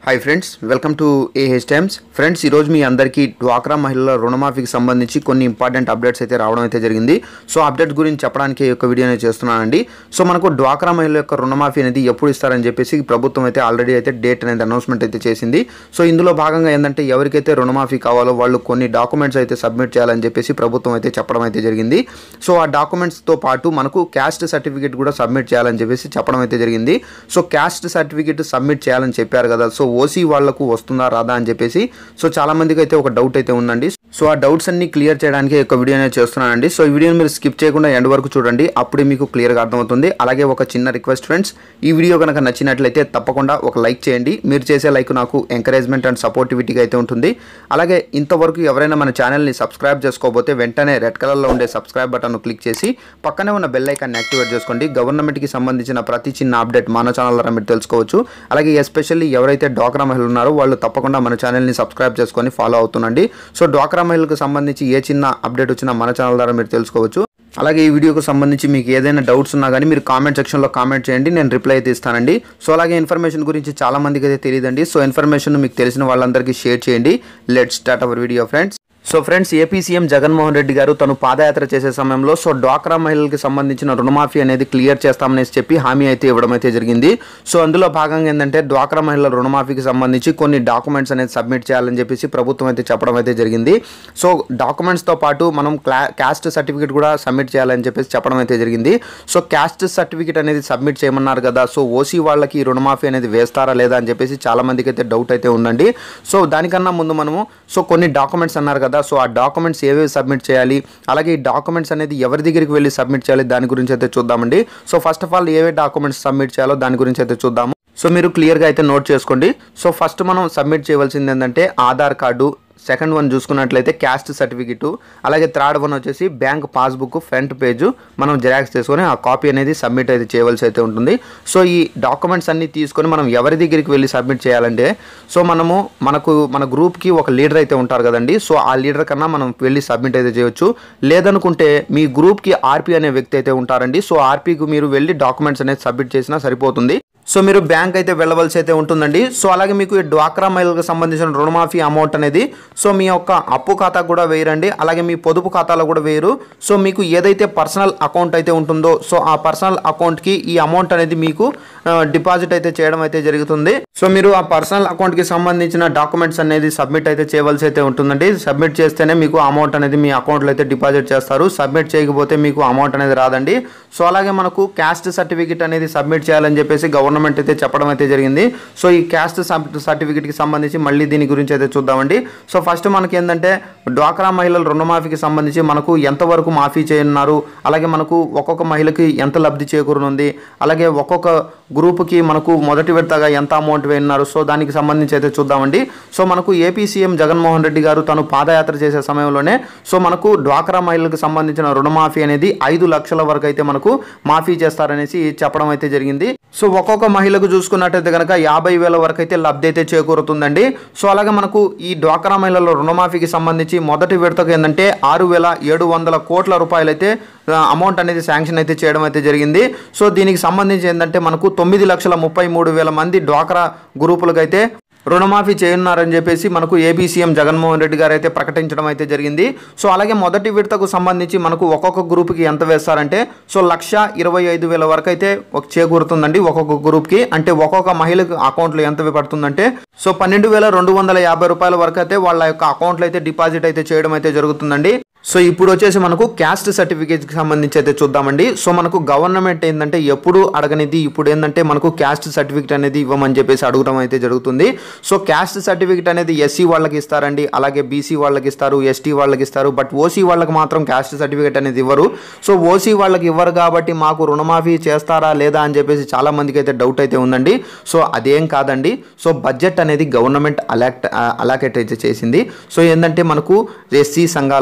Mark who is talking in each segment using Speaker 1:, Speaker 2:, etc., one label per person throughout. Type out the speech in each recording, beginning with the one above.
Speaker 1: hi friends welcome to AH times friends ఈరోజు మీ అందరికీ డ్వాక్రా మహిళల రుణమాఫీకి సంబంధించి కొన్ని ఇంపార్టెంట్ అప్డేట్స్ అయితే రావడం అయితే జరిగింది సో అప్డేట్ గురించి చెప్పడానికి ఈ యొక్క వీడియో అనేది చేస్తున్నానండి సో మనకు డ్వాక్రా మహిళల యొక్క రుణమాఫీ అనేది ఎప్పుడు ఇస్తారని చెప్పేసి ప్రభుత్వం అయితే ఆల్రెడీ అయితే డేట్ అనేది అనౌన్స్మెంట్ అయితే చేసింది సో ఇందులో భాగంగా ఏంటంటే ఎవరికైతే రుణమాఫీ కావాలో వాళ్ళు కొన్ని డాక్యుమెంట్స్ అయితే సబ్మిట్ చేయాలని చెప్పేసి ప్రభుత్వం అయితే చెప్పడం అయితే జరిగింది సో ఆ డాక్యుమెంట్స్తో పాటు మనకు క్యాస్ట్ సర్టిఫికేట్ కూడా సబ్మిట్ చేయాలని చెప్పేసి చెప్పడం అయితే జరిగింది సో క్యాస్ట్ సర్టిఫికేట్ సబ్మిట్ చేయాలని చెప్పారు కదా సో ఓసీ వాళ్లకు వస్తుందా రాదా అని చెప్పేసి సో చాలా మందికి అయితే ఒక డౌట్ అయితే ఉందండి సో ఆ డౌట్స్ అన్ని క్లియర్ చేయడానికి ఒక వీడియో అనేది చేస్తున్నానండి సో ఈ వీడియోని మీరు స్కిప్ చేయకుండా ఎండ్ వరకు చూడండి అప్పుడే మీకు క్లియర్గా అర్థమవుతుంది అలాగే ఒక చిన్న రిక్వెస్ట్ ఫ్రెండ్స్ ఈ వీడియో కనుక నచ్చినట్లయితే తప్పకుండా ఒక లైక్ చేయండి మీరు చేసే లైక్ నాకు ఎంకరేజ్మెంట్ అండ్ సపోర్టివిటీగా అయితే ఉంటుంది అలాగే ఇంతవరకు ఎవరైనా మన ఛానల్ని సబ్స్క్రైబ్ చేసుకోకపోతే వెంటనే రెడ్ కలర్లో ఉండే సబ్స్క్రైబ్ బటన్ క్లిక్ చేసి పక్కనే ఉన్న బెల్ ఐకాన్ని యాక్టివేట్ చేసుకోండి గవర్నమెంట్కి సంబంధించిన ప్రతి చిన్న అప్డేట్ మన ఛానల్ ద్వారా మీరు తెలుసుకోవచ్చు అలాగే ఎస్పెషల్లీ ఎవరైతే డ్వాక్రా మహిళలు ఉన్నారో వాళ్ళు తప్పకుండా మన ఛానల్ని సబ్స్క్రైబ్ చేసుకొని ఫాలో అవుతుండండి సో డ్వాక్రా మహిళలకు సంబంధించి ఏ చిన్న అప్డేట్ వచ్చినా మన ఛానల్ ద్వారా మీరు తెలుసుకోవచ్చు అలాగే ఈ వీడియోకు సంబంధించి మీకు ఏదైనా డౌట్స్ ఉన్నా కానీ మీరు కామెంట్ సెక్షన్లో కామెంట్ చేయండి నేను రిప్లై అయితే ఇస్తానండి సో అలాగే ఇన్ఫర్మేషన్ గురించి చాలా మందికి అయితే తెలియదండి సో ఇన్ఫర్మేషన్ మీకు తెలిసిన వాళ్ళందరికీ షేర్ చేయండి let start our video friends so friends AP CM Jaganmohan Reddy garu తను పాదయాత్ర చేసే సమయంలో సో డ్వాక్రా మహిళలకు సంబంధించిన రుణమాఫీ అనేది క్లియర్ చేస్తామనేసి చెప్పి హామీ అయితే ఇవ్వడం అయితే జరిగింది సో అందులో భాగంగా ఏంటంటే డ్వాక్రా మహిళల రుణమాఫీకి సంబంధించి కొన్ని డాక్యుమెంట్స్ అనేది సబ్మిట్ చేయాలని చెప్పేసి ప్రభుత్వం అయితే చెప్పడం అయితే జరిగింది సో డాక్యుమెంట్స్తో పాటు మనం క్లా క్యాస్ట్ సర్టిఫికేట్ కూడా సబ్మిట్ చేయాలని చెప్పేసి చెప్పడం అయితే జరిగింది సో క్యాస్ట్ సర్టిఫికేట్ అనేది సబ్మిట్ చేయమన్నారు కదా సో ఓసీ వాళ్ళకి ఈ రుణమాఫీ అనేది వేస్తారా లేదా అని చెప్పేసి చాలా మందికి అయితే డౌట్ అయితే ఉందండి సో దానికన్నా ముందు మనము సో కొన్ని డాక్యుమెంట్స్ అన్నారు కదా సో ఆ డాక్యుమెంట్స్ ఏవేవి సబ్మిట్ చేయాలి అలాగే ఈ డాక్యుమెంట్స్ అనేది ఎవరి దగ్గరికి వెళ్ళి సబ్మిట్ చేయాలి దాని గురించి అయితే చూద్దామండి సో ఫస్ట్ ఆఫ్ ఆల్ ఏవే డాక్యుమెంట్స్ సబ్మిట్ చేయాలో దాని గురించి అయితే చూద్దాము సో మీరు క్లియర్గా అయితే నోట్ చేసుకోండి సో ఫస్ట్ మనం సబ్మిట్ చేయవలసింది ఏంటంటే ఆధార్ కార్డు సెకండ్ వన్ చూసుకున్నట్లయితే క్యాస్ట్ సర్టిఫికెట్ అలాగే థర్డ్ వన్ వచ్చేసి బ్యాంక్ పాస్బుక్ ఫ్రంట్ పేజ్ మనం జిరాక్స్ తీసుకొని ఆ కాపీ అనేది సబ్మిట్ అయితే చేయవలసి అయితే ఉంటుంది సో ఈ డాక్యుమెంట్స్ అన్ని తీసుకొని మనం ఎవరి దగ్గరికి వెళ్ళి సబ్మిట్ చేయాలంటే సో మనము మనకు మన గ్రూప్కి ఒక లీడర్ అయితే ఉంటారు కదండి సో ఆ లీడర్ కన్నా మనం వెళ్ళి సబ్మిట్ అయితే చేయొచ్చు లేదనుకుంటే మీ గ్రూప్కి ఆర్పీ అనే వ్యక్తి అయితే ఉంటారండి సో ఆర్పీకి మీరు వెళ్ళి డాక్యుమెంట్స్ అనేది సబ్మిట్ చేసినా సరిపోతుంది సో మీరు బ్యాంక్ అయితే వెళ్ళవలసి అయితే ఉంటుందండి సో అలాగే మీకు ఈ డ్వాక్రా మహిళలకు సంబంధించిన రుణమాఫీ అమౌంట్ అనేది సో మీ యొక్క అప్పు ఖాతా కూడా వేయరండి అలాగే మీ పొదుపు ఖాతాలో కూడా వేయరు సో మీకు ఏదైతే పర్సనల్ అకౌంట్ అయితే ఉంటుందో సో ఆ పర్సనల్ అకౌంట్కి ఈ అమౌంట్ అనేది మీకు డిపాజిట్ అయితే చేయడం అయితే జరుగుతుంది సో మీరు ఆ పర్సనల్ అకౌంట్కి సంబంధించిన డాక్యుమెంట్స్ అనేది సబ్మిట్ అయితే చేయవలసి అయితే ఉంటుందండి సబ్మిట్ చేస్తేనే మీకు అమౌంట్ అనేది మీ అకౌంట్లో అయితే డిపాజిట్ చేస్తారు సబ్మిట్ చేయకపోతే మీకు అమౌంట్ అనేది రాదండి సో అలాగే మనకు క్యాస్ట్ సర్టిఫికేట్ అనేది సబ్మిట్ చేయాలని చెప్పేసి గవర్నమెంట్ అయితే చెప్పడం అయితే జరిగింది సో ఈ క్యాస్ట్ సర్టిఫికేట్కి సంబంధించి మళ్ళీ దీని గురించి అయితే చూద్దామండి సో ఫస్ట్ మనకి ఏంటంటే డ్వాక్రా మహిళల రుణమాఫీకి సంబంధించి మనకు ఎంతవరకు మాఫీ చేయనున్నారు అలాగే మనకు ఒక్కొక్క మహిళకి ఎంత లబ్ధి చేకూరనుంది అలాగే ఒక్కొక్క గ్రూప్కి మనకు మొదటి విడతగా ఎంత అమౌంట్ వేయనున్నారు సో దానికి సంబంధించి అయితే చూద్దామండి సో మనకు ఏపీ సీఎం జగన్మోహన్ రెడ్డి గారు తను పాదయాత్ర చేసే సమయంలోనే సో మనకు డ్వాక్రా మహిళలకు సంబంధించిన రుణమాఫీ అనేది ఐదు లక్షల వరకు అయితే మనకు మాఫీ చేస్తారనేసి చెప్పడం అయితే జరిగింది సో ఒక్కొక్క మహిళకు చూసుకున్నట్టయితే కనుక యాభై వేల వరకు అయితే లబ్ధి అయితే చేకూరుతుందండి సో అలాగే మనకు ఈ డ్వాక్రా మహిళల రుణమాఫీకి సంబంధించి మొదటి విడతకు ఏంటంటే ఆరు వేల ఏడు వందల కోట్ల రూపాయలు అయితే అమౌంట్ అనేది శాంక్షన్ అయితే చేయడం అయితే జరిగింది సో దీనికి సంబంధించి ఏంటంటే మనకు తొమ్మిది లక్షల ముప్పై మూడు వేల మంది డ్వాక్రా గ్రూపులకు అయితే రుణమాఫీ చేయనున్నారని చెప్పేసి మనకు ఏపీ సీఎం జగన్మోహన్ రెడ్డి గారు అయితే ప్రకటించడం అయితే జరిగింది సో అలాగే మొదటి విడతకు సంబంధించి మనకు ఒక్కొక్క గ్రూప్కి ఎంత వేస్తారంటే సో లక్ష ఇరవై ఐదు వేల వరకు అయితే ఒక చేకూరుతుందండి ఒక్కొక్క గ్రూప్కి అంటే ఒక్కొక్క మహిళకు అకౌంట్లో ఎంత పడుతుందంటే సో పన్నెండు వేల రెండు వందల యాభై రూపాయల వరకు అయితే వాళ్ళ యొక్క అకౌంట్లో అయితే డిపాజిట్ అయితే చేయడం అయితే జరుగుతుందండి సో ఇప్పుడు వచ్చేసి మనకు క్యాస్ట్ సర్టిఫికేట్కి సంబంధించి అయితే చూద్దామండి సో మనకు గవర్నమెంట్ ఏంటంటే ఎప్పుడు అడగనిది ఇప్పుడు ఏంటంటే మనకు క్యాస్ట్ సర్టిఫికేట్ అనేది ఇవ్వమని చెప్పేసి అడగడం అయితే జరుగుతుంది సో క్యాస్ట్ సర్టిఫికేట్ అనేది ఎస్సీ వాళ్ళకి ఇస్తారండి అలాగే బీసీ వాళ్ళకి ఇస్తారు ఎస్టీ వాళ్ళకి ఇస్తారు బట్ ఓసీ వాళ్ళకి మాత్రం క్యాస్ట్ సర్టిఫికేట్ అనేది ఇవ్వరు సో ఓసీ వాళ్ళకి ఇవ్వరు కాబట్టి మాకు రుణమాఫీ చేస్తారా లేదా అని చెప్పేసి చాలా మందికి అయితే డౌట్ అయితే ఉందండి సో అదేం కాదండి సో బడ్జెట్ అనేది గవర్నమెంట్ అలాక్ట్ అలాకేట్ అయితే చేసింది సో ఏంటంటే మనకు ఎస్సీ సంఘాలకు ఎస్టీ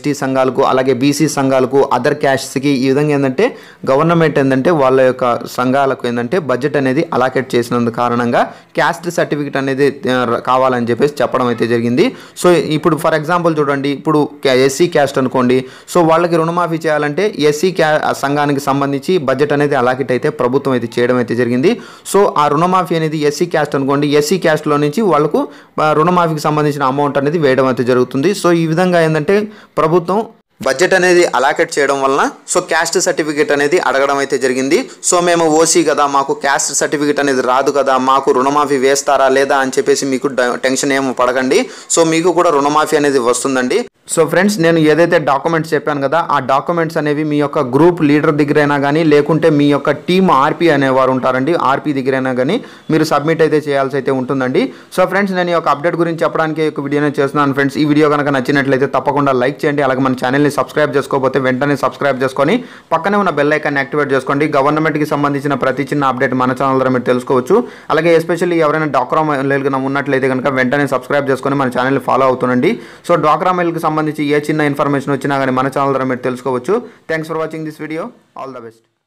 Speaker 1: ఎస్టీ సంఘాలకు అలాగే బీసీ సంఘాలకు అదర్ క్యాస్ట్స్కి ఈ విధంగా ఏంటంటే గవర్నమెంట్ ఏంటంటే వాళ్ళ యొక్క సంఘాలకు ఏంటంటే బడ్జెట్ అనేది అలాకేట్ చేసినందు కారణంగా క్యాస్ట్ సర్టిఫికేట్ అనేది ఆ, కావాలని చెప్పేసి చెప్పడం అయితే జరిగింది సో ఇప్పుడు ఫర్ ఎగ్జాంపుల్ చూడండి ఇప్పుడు ఎస్సీ క్యాస్ట్ అనుకోండి సో వాళ్ళకి రుణమాఫీ చేయాలంటే ఎస్సీ క్యా సంఘానికి సంబంధించి బడ్జెట్ అనేది అలాకేట్ అయితే ప్రభుత్వం అయితే చేయడం అయితే జరిగింది సో ఆ రుణమాఫీ అనేది ఎస్సీ క్యాస్ట్ అనుకోండి ఎస్సీ క్యాస్ట్లో నుంచి వాళ్ళకు ఆ, రుణమాఫీకి సంబంధించిన అమౌంట్ అనేది వేయడం అయితే జరుగుతుంది సో ఈ విధంగా ఏంటంటే ప్రభుత్వం బడ్జెట్ అనేది అలాకేట్ చేయడం వలన సో క్యాస్ట్ సర్టిఫికేట్ అనేది అడగడం అయితే జరిగింది సో మేము ఓసీ కదా మాకు క్యాస్ట్ సర్టిఫికేట్ అనేది రాదు కదా మాకు రుణమాఫీ వేస్తారా లేదా అని చెప్పేసి మీకు డ- టెన్షన్ ఏమో పడకండి సో మీకు కూడా రుణమాఫీ అనేది వస్తుందండి సో ఫ్రెండ్స్ నేను ఏదైతే డాక్యుమెంట్స్ చెప్పాను కదా ఆ డాక్యుమెంట్స్ అనేవి మీ యొక్క గ్రూప్ లీడర్ దగ్గరైనా కానీ లేకుంటే మీ యొక్క టీమ్ ఆర్పీ అనేవారు ఉంటారండి ఆర్పీ దగ్గరైనా కానీ మీరు సబ్మిట్ అయితే చేయాల్సి అయితే ఉంటుందండి సో ఫ్రెండ్స్ నేను ఈ యొక్క అప్డేట్ గురించి చెప్పడానికి ఈ యొక్క వీడియోనే చేస్తున్నాను ఫ్రెండ్స్ ఈ వీడియో కనుక నచ్చినట్లయితే తప్పకుండా లైక్ చేయండి అలాగే మన ఛానల్ని సబ్స్క్రైబ్ చేసుకోకపోతే వెంటనే సబ్స్క్రైబ్ చేసుకొని పక్కనే ఉన్న బెల్ ఐకాన్ యాక్టివేట్ చేసుకోండి గవర్నమెంట్కి సంబంధించిన ప్రతి చిన్న అప్డేట్ మన ఛానల్ ద్వారా మీరు తెలుసుకోవచ్చు అలాగే ఎస్పెషల్లీ ఎవరైనా డాక్రా మహిళలు ఉన్నట్లయితే కనుక వెంటనే సబ్స్క్రైబ్ చేసుకొని మన ఛానల్ని ఫాలో అవుతుండండి సో డాక్రా మహిళకి సంబంధించి ఏ చిన్న ఇన్ఫర్మేషన్ వచ్చినా కానీ మన ఛానల్ ద్వారా మీరు తెలుసుకోవచ్చు thanks for watching this video all the best